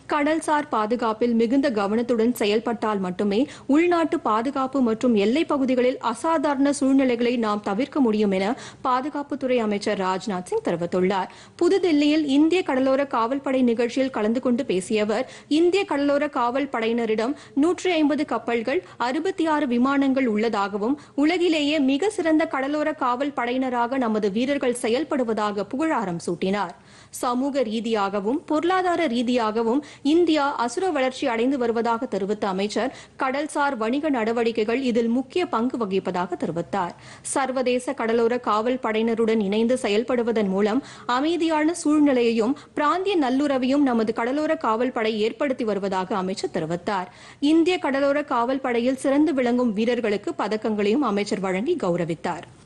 கடல்சார் பாதுகாப்பில் மிகுந்த கவனத்துடன் செயல்பட்டால் மட்டுமே உள்நாட்டு பாதுகாப்பு மற்றும் எல்லைப் பகுதிகளில் அசாதாரண சூழ்நிலைகளை நாம் தவிர்க்க முடியும் என பாதுகாப்புத்துறை அமைச்சர் ராஜ்நாத் சிங் தெரிவித்துள்ளார் புதுதில்லியில் இந்திய கடலோர காவல்படை நிகழ்ச்சியில் கலந்து கொண்டு பேசிய அவர் இந்திய கடலோர காவல் படையினரிடம் நூற்றி ஐம்பது கப்பல்கள் அறுபத்தி ஆறு விமானங்கள் உள்ளதாகவும் உலகிலேயே மிக சிறந்த கடலோர காவல் படையினராக நமது வீரர்கள் செயல்படுவதாக புகழாரம் சூட்டினார் சமூக ரீதியாகவும் பொருளாதார ரீதியாகவும் இந்தியா அசுர வளர்ச்சி அடைந்து வருவதாக தெரிவித்த அமைச்சர் கடல்சார் வணிக நடவடிக்கைகள் இதில் முக்கிய பங்கு வகிப்பதாக தெரிவித்தார் சர்வதேச கடலோர காவல் படையினருடன் இணைந்து செயல்படுவதன் மூலம் அமைதியான சூழ்நிலையையும் பிராந்திய நல்லுறவையும் நமது கடலோர காவல் படை ஏற்படுத்தி வருவதாக அமைச்சர் தெரிவித்தார் இந்திய கடலோர காவல் படையில் சிறந்து விளங்கும் வீரர்களுக்கு பதக்கங்களையும் அமைச்சர் வழங்கி கௌரவித்தார்